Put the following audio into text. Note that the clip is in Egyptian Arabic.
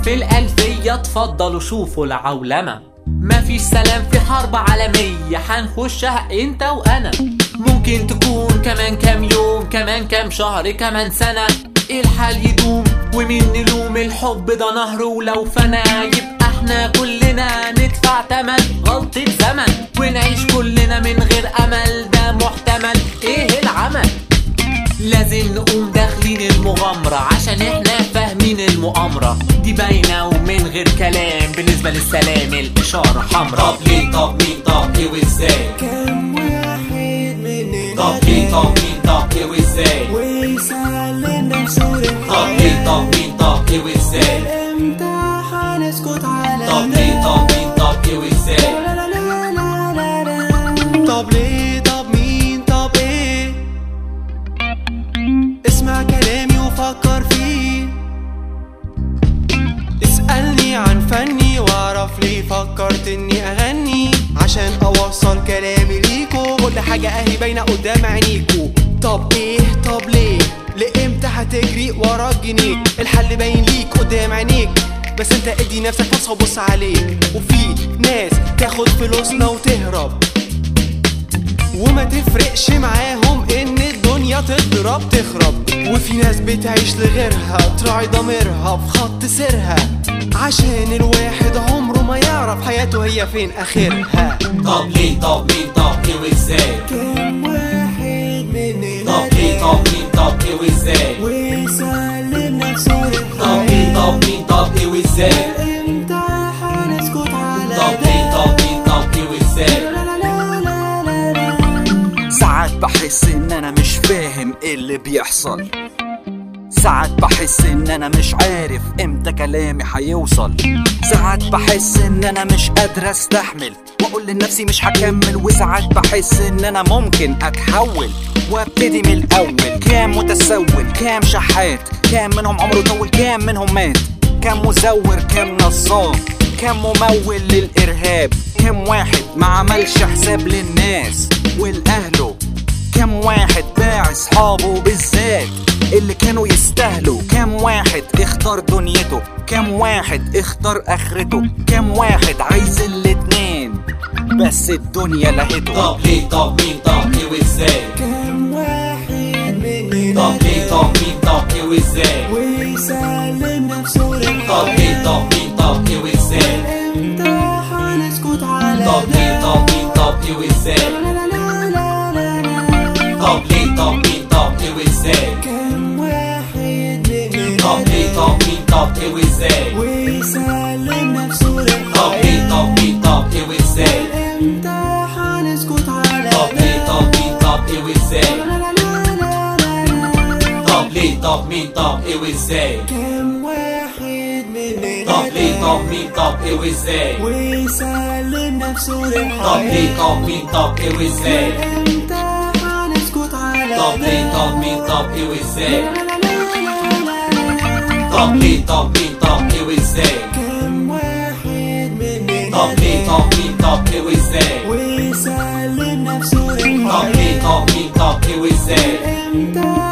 في الألفية اتفضلوا شوفوا العولمة مفيش سلام في حرب عالمية حنخشها انت وانا ممكن تكون كمان كام يوم كمان كام شهر كمان سنة الحال يدوم ومين نلوم الحب ده نهر ولو فنى يبقى احنا كلنا ندفع تمن غلطة زمن ونعيش كلنا من غير امل ده محتمل ايه العمل لازم نقوم داخلين المغامرة عشان احنا فاهمين المؤامرة دي باينة ومن غير كلام بالنسبة للسلام الإشارة حمراء طب ليه طب مين طب ايه وازاي كم واحد مننا طب ليه طب مين طب ايه وازاي ويسلم نفسه طب ليه طب مين طب ايه وازاي امتى هنسكت على طب ليه طب مين طب ايه وازاي لا لا لا لا لا لا. طب ليه طب مين طب ايه اسمع كلامي وفكر فيه اسألني عن فني واعرف ليه فكرت اني اغني عشان اوصل كلامي ليكو كل حاجة اهي باينة قدام عينيكو طب ايه طب ليه لامتى هتجري ورا الجنيه الحل باين ليك قدام عينيك بس انت ادي نفسك فرصة وبص عليك وفي ناس تاخد فلوسنا وتهرب وما تفرقش معاهم ان الدنيا تضرب تخرب وفي ناس بتعيش لغيرها تراعي ضميرها في خط سيرها عشان الواحد عمره ما يعرف حياته هي فين اخرها طب ليه طب مين طب ايه وازاي كم واحد مننا طب ليه طب مين طب ايه وازاي ويسلم نفسه طب ليه طب مين طب ايه وازاي امتى هنسكت على طب ليه طب مين طب ايه وازاي لا لا لا لا لا لا. ساعات بحس ان انا مش فاهم ايه اللي بيحصل ساعات بحس ان انا مش عارف امتى كلامي هيوصل ساعات بحس ان انا مش قادر استحمل واقول لنفسي مش هكمل وساعات بحس ان انا ممكن اتحول وابتدي من الاول كام متسول كام شحات كام منهم عمره طول كام منهم مات كام مزور كام نصاب كام ممول للارهاب كام واحد ما عملش حساب للناس والاهله كم واحد باع اصحابه بالذات اللي كانوا يستاهلوا كم واحد اختار دنيته كم واحد اختار اخرته كم واحد عايز الاتنين بس الدنيا لهته طب ليه طب مين طب ايه وازاي كم واحد مننا طب ليه طب مين طب ايه وازاي ويسلم نفسه طب ليه طب مين طب ايه وازاي امتى هنسكت على طب ليه طب مين طب ايه وازاي لا لا لا لا لا لا. طب ليه طب مين طب ايه وازاي كم واحد مننا طب ليه طب مين طب ايه وازاي ويسلم نفسه طب ليه طب مين طب ايه وازاي امتى هنسكت على طب ليه طب مين طب ايه وازاي لا لا لا لا لا لا. طب ليه طب مين طب ايه وازاي كم واحد مننا طب ليه طب مين طب ايه وازاي ويسلم نفسه طب ليه طب مين طب ايه وازاي امتى هنسكت على طب ليه طب مين طب ايه وازاي لا لا لا لا لا. طب ليه طب مين طب ايه وازاي كم واحد مننا طب ليه طب مين طب ايه وازاي ويسلم نفسه طب ليه طب مين طب ايه وازاي امتى